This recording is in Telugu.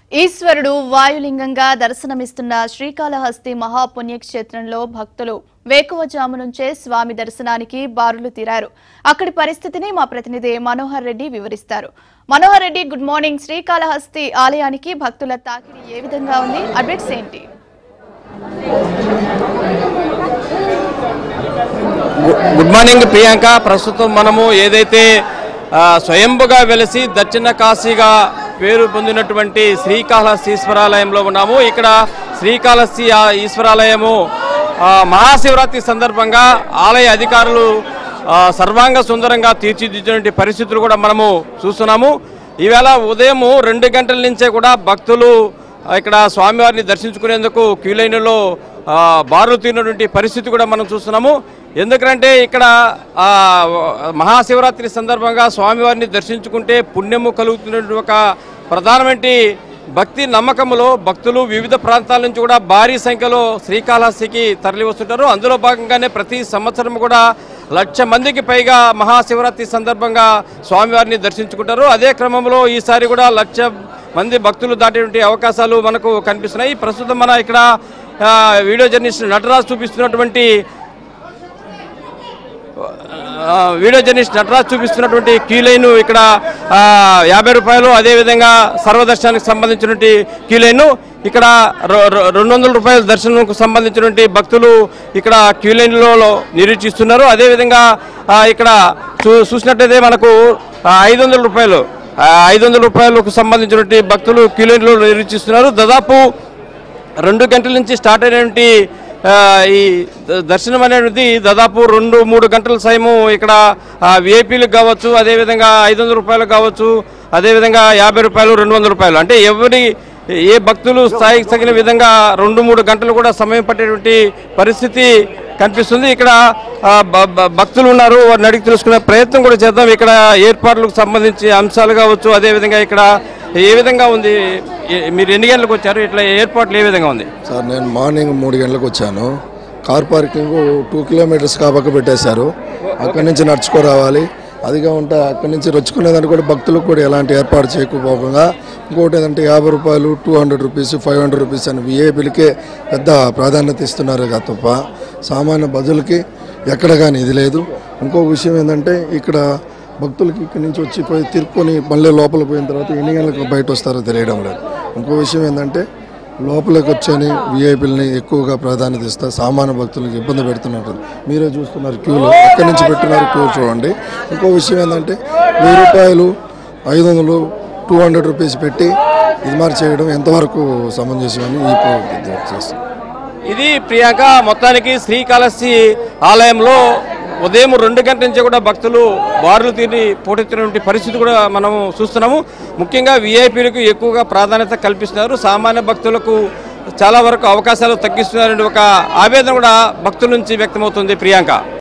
ఈశ్వరుడు వాయులింగంగా దర్శనమిస్తున్న శ్రీకాళహస్తి మహాపుణ్యక్షేత్రంలో భక్తులు వేకువజాము నుంచే స్వామి దర్శనానికి బారులు తీరారు అక్కడి పరిస్థితిని మా ప్రతినిధి మనోహర్ రెడ్డి వివరిస్తారు మనోహర్ రెడ్డి గుడ్ మార్నింగ్ శ్రీకాళహస్తి ఆలయానికి భక్తుల తాకిడి ఏ విధంగా ఉంది అప్డేట్స్ ఏంటి గు- గుడ్ మార్నింగ్ ప్రియాంక ప్రస్తుతం మనము ఏదైతే ఆ, స్వయంభుగా వెలిసి దక్షిణ కాశీగా పేరు పొందినటువంటి శ్రీకాళహస్తి ఈశ్వరాలయంలో ఉన్నాము ఇక్కడ శ్రీకాళహస్తి ఆ ఈశ్వరాలయము ఆ, మహాశివరాత్రి సందర్భంగా ఆలయ అధికారులు ఆ, సర్వాంగ సుందరంగా తీర్చిదిద్దినటువంటి పరిస్థితులు కూడా మనము చూస్తున్నాము ఈవేళ ఉదయం రెండు గంటల నుంచే కూడా భక్తులు ఇక్కడ స్వామివారిని దర్శించుకునేందుకు క్యూ లైన్లో ఆ, బారులు తీరినటువంటి పరిస్థితి కూడా మనం చూస్తున్నాము ఎందుకంటే ఇక్కడ ఆ, మహాశివరాత్రి సందర్భంగా స్వామివారిని దర్శించుకుంటే పుణ్యము కలుగుతున్నటువంటి ఒక ప్రధానమైన భక్తి నమ్మకములో భక్తులు వివిధ ప్రాంతాల నుంచి కూడా భారీ సంఖ్యలో శ్రీకాళహస్తికి తరలి వస్తుంటారు అందులో భాగంగానే ప్రతి సంవత్సరం కూడా లక్ష మందికి పైగా మహాశివరాత్రి సందర్భంగా స్వామివారిని దర్శించుకుంటారు అదే క్రమంలో ఈసారి కూడా లక్ష మంది భక్తులు దాటేటువంటి అవకాశాలు మనకు కనిపిస్తున్నాయి ప్రస్తుతం మన ఇక్కడ ఆ, వీడియో జర్నలిస్ట్ నటరాజ్ చూపిస్తున్నటువంటి ఆ, వీడియో జర్నలిస్ట్ నటరాజ్ చూపిస్తున్నటువంటి క్యూ లైన్ ఇక్కడ ఆ, యాభై రూపాయలు అదేవిధంగా సర్వదర్శనానికి సంబంధించినటువంటి క్యూ లైన్ ఇక్కడ రొ- రొ- రెండు వందల రూపాయల దర్శనంకు సంబంధించినటువంటి భక్తులు ఇక్కడ క్యూ లైన్లో నిరీక్షిస్తున్నారు అదేవిధంగా ఆ, ఇక్కడ చూ చూసినట్టయితే మనకు ఐదు వందల రూపాయలు ఐదు వందల రూపాయలకు సంబంధించినటువంటి భక్తులు క్యూ లైన్లో నిరీక్షిస్తున్నారు దాదాపు రెండు గంటల నుంచి స్టార్ట్ అయినటువంటి ఆ, ఈ ద- దర్శనం అనేది దాదాపు రెండు మూడు గంటల సమయము ఇక్కడ విఐపీలకు కావచ్చు అదేవిధంగా ఐదు వందల రూపాయలకు కావచ్చు అదేవిధంగా యాభై రూపాయలు రెండు వందల రూపాయలు అంటే ఎవరి ఏ భక్తులు స్థాయికి తగిన విధంగా రెండు మూడు గంటలు కూడా సమయం పట్టేటువంటి పరిస్థితి కనిపిస్తుంది ఇక్కడ ఆ, భ- భ- భక్తులు ఉన్నారు వారిని అడిగి తెలుసుకునే ప్రయత్నం కూడా చేద్దాం ఇక్కడ ఏర్పాట్లకు సంబంధించి అంశాలు కావచ్చు అదేవిధంగా ఇక్కడ ఏ విధంగా ఉంది ఏ- మీరు ఎన్ని గంటలకు వచ్చారు ఇట్లా ఏర్పాట్లు ఏ విధంగా ఉంది సార్ నేను మార్నింగ్ మూడు గంటలకు వచ్చాను కార్ పార్కింగ్ టూ కిలోమీటర్స్ కాబక్క పెట్టేశారు అక్కడి నుంచి నడుచుకో రావాలి అదిగా ఉంటే అక్కడి నుంచి రొచ్చుకునేదానికి కూడా భక్తులకు కూడా ఎలాంటి ఏర్పాటు చేయకపోకుండా ఇంకోటి ఏంటంటే యాభై రూపాయలు two hundred rupees five hundred rupees అని విఐపీలకే పెద్ద ప్రాధాన్యత ఇస్తున్నారు కదా తప్ప సామాన్య బదులకి ఎక్కడ కానీ ఇది లేదు ఇంకో విషయం ఏంటంటే ఇక్కడ భక్తులకి ఇక్కడి నుంచి వచ్చి పోయి తిరుక్కొని మళ్ళీ లోపల పోయిన తర్వాత ఎన్ని గంటలకు బయట వస్తారో తెలియడం లేదు ఇంకో విషయం ఏంటంటే లోపలికి వచ్చని విఐపీలని ఎక్కువగా ప్రాధాన్యత ఇస్తా సామాన్య భక్తులకు ఇబ్బంది పెడుతున్నట్టు మీరే చూస్తున్నారు క్యూలు ఎక్కడి నుంచి పెట్టినారు క్యూ చూడండి ఇంకో విషయం ఏంటంటే వెయ్యి రూపాయలు ఐదు వందలు టూ హండ్రెడ్ రూపీస్ పెట్టి ఇది మరి చేయడం ఎంతవరకు సమంజసమని ఈ ప్రవృత్తి చేస్తాం ఇది ప్రియాంక మొత్తానికి శ్రీకాళహస్తి ఆలయంలో ఉదయం రెండు గంటల నుంచి కూడా భక్తులు బారులు తీరి పోటెత్తినటువంటి పరిస్థితి కూడా మనము చూస్తున్నాము ముఖ్యంగా విఐపీలకు ఎక్కువగా ప్రాధాన్యత కల్పిస్తున్నారు సామాన్య భక్తులకు చాలా వరకు అవకాశాలు తగ్గిస్తున్నారనే ఒక ఆవేదన కూడా భక్తుల నుంచి వ్యక్తమవుతుంది ప్రియాంక